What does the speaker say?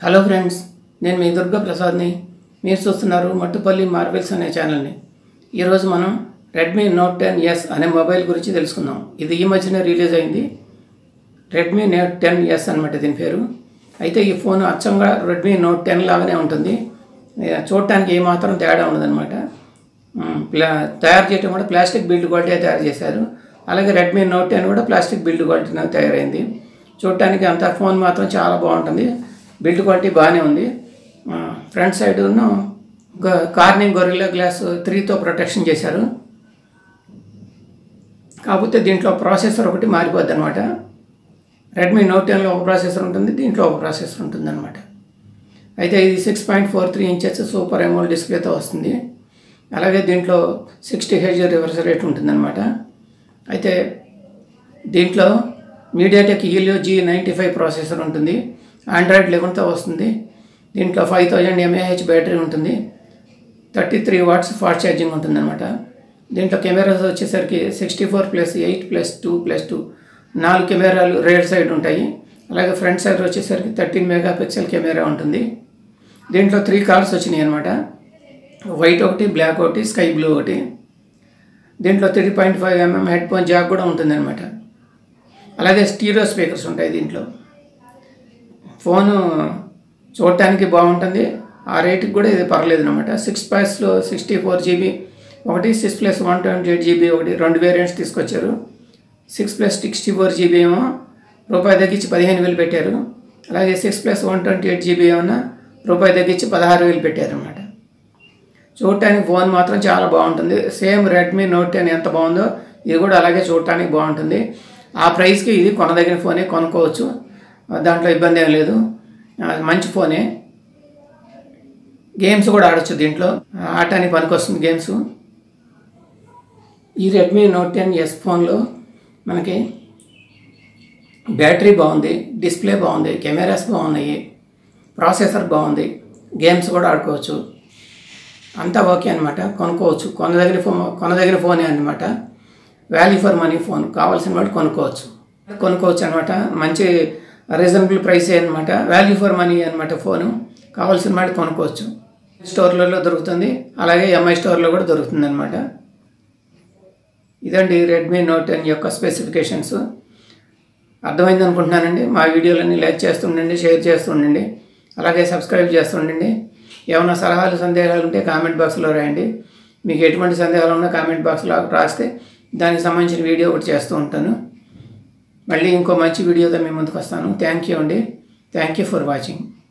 hello friends నేను మీ దుర్గా ప్రసాద్ని మీరు చూస్తున్నారు మట్టుపల్లి మార్వెల్స్ అనే ఛానల్ని ఈరోజు మనం రెడ్మీ నోట్ టెన్ ఎస్ అనే మొబైల్ గురించి తెలుసుకుందాం ఇది ఈ మధ్యనే రిలీజ్ అయింది రెడ్మీ నోట్ టెన్ ఎస్ అనమాట దీని పేరు అయితే ఈ ఫోన్ అచ్చంగా రెడ్మీ నోట్ టెన్ లాగానే ఉంటుంది ఇక చూడటానికి ఏమాత్రం తేడా ఉండదన్నమాట ఉమ్, ప్లా తయారు చేయడం కూడా ప్లాస్టిక్ బిల్డ్ క్వాలిటీ తయారు చేశారు అలాగే రెడ్మీ నోట్ టెన్ కూడా ప్లాస్టిక్ బిల్డ్ క్వాలిటీ తయారైంది చూడటానికి అంత ఫోన్ మాత్రం చాలా బాగుంటుంది బిల్డ్ క్వాలిటీ బాగానే ఉంది ఆ, front side Corning Gorilla glass త్రీతో ప్రొటెక్షన్ చేశారు కాకపోతే దీంట్లో ప్రాసెసర్ ఒకటి మారిపోద్ది అనమాట రెడ్మీ నోట్ టెన్లో ఒక ప్రాసెసర్ ఉంటుంది దీంట్లో ఒక ప్రాసెసర్ ఉంటుంది అనమాట అయితే ఇది six point four three inches super AMOLED డిస్ప్లేతో వస్తుంది అలాగే దీంట్లో సిక్స్టీ హెచ్ రివర్స్ రేట్ ఉంటుందన్నమాట అయితే దీంట్లో MediaTek Helio G ninety five processor ఉంటుంది ఆండ్రాయిడ్ లెవెన్తో వస్తుంది దీంట్లో ఫైవ్ థౌజండ్ ఎంఏహెచ్ బ్యాటరీ ఉంటుంది thirty three watts fast charging ఉంటుందన్నమాట దీంట్లో కెమెరాస్ వచ్చేసరికి sixty four plus eight plus two plus two నాలుగు కెమెరాలు రేర్ సైడ్ ఉంటాయి అలాగే ఫ్రంట్ సైడ్ వచ్చేసరికి థర్టీన్ మెగా పిక్సెల్ కెమెరా ఉంటుంది దీంట్లో త్రీ కలర్స్ వచ్చినాయి అనమాట వైట్ ఒకటి బ్లాక్ ఒకటి స్కై బ్లూ ఒకటి దీంట్లో three point five mm head phone jack కూడా ఉంటుంది అనమాట అలాగే స్టీరియో స్పీకర్స్ ఉంటాయి దీంట్లో ఫోను చూడటానికి బాగుంటుంది ఆ రేటుకి కూడా ఇది పర్లేదు అనమాట సిక్స్ ప్లస్లో సిక్స్టీ ఫోర్ జీబీ ఒకటి six plus one twenty eight GB ఒకటి రెండు వేరియంట్స్ తీసుకొచ్చారు six plus sixty four GB ఏమో రూపాయి తగ్గించి పదిహేను వేలు పెట్టారు అలాగే six plus one twenty eight GB ఏమన్నా రూపాయి తగ్గించి పదహారు వేలు పెట్టారు అనమాట చూడటానికి ఫోన్ మాత్రం చాలా బాగుంటుంది సేమ్ రెడ్మీ నోట్ టెన్ ఎంత బాగుందో ఇది కూడా అలాగే చూడటానికి బాగుంటుంది ఆ ప్రైస్కి ఇది కొనదగిన ఫోనే కొనుక్కోవచ్చు దాంట్లో ఇబ్బంది ఏం లేదు ఆ, మంచి ఫోనే గేమ్స్ కూడా ఆడొచ్చు దీంట్లో ఆడటానికి పనికొస్తుంది గేమ్స్ ఈ రెడ్మీ నోట్ టెన్ ఎస్ ఫోన్లో మనకి బ్యాటరీ బాగుంది డిస్ప్లే బాగుంది కెమెరాస్ బాగున్నాయి ప్రాసెసర్ బాగుంది గేమ్స్ కూడా ఆడుకోవచ్చు అంతా ఓకే అనమాట కొనుక్కోవచ్చు కొనదగిన ఫోన్ కొనదగిన ఫోనే అనమాట వాల్యూ ఫర్ మనీ ఫోన్ కావాల్సిన వాళ్ళు కొనుక్కోవచ్చు కొనుక్కోవచ్చు అనమాట మంచి రీజనబుల్ ప్రైసే అనమాట వాల్యూ ఫర్ మనీ అనమాట ఫోను కావాల్సిన వాటి కొనుక్కోవచ్చు స్టోర్లలో దొరుకుతుంది అలాగే ఎంఐ స్టోర్లో కూడా దొరుకుతుంది అనమాట ఇదండి రెడ్మీ నోట్ టెన్ యొక్క స్పెసిఫికేషన్స్ అర్థమైంది అనుకుంటున్నానండి మా వీడియోలన్నీ లైక్ చేస్తుండండి షేర్ చేస్తుండండి అలాగే సబ్స్క్రైబ్ చేస్తుండండి ఏమైనా సలహాలు సందేహాలు ఉంటే కామెంట్ బాక్స్లో రాయండి మీకు ఎటువంటి సందేహాలు ఉన్నా కామెంట్ బాక్స్లో రాస్తే దానికి సంబంధించిన వీడియో ఒకటి చేస్తూ ఉంటాను మళ్ళీ ఇంకో మంచి వీడియోతో మీ ముందుకు వస్తాను థ్యాంక్ యూ అండి థ్యాంక్ యూ ఫర్ వాచింగ్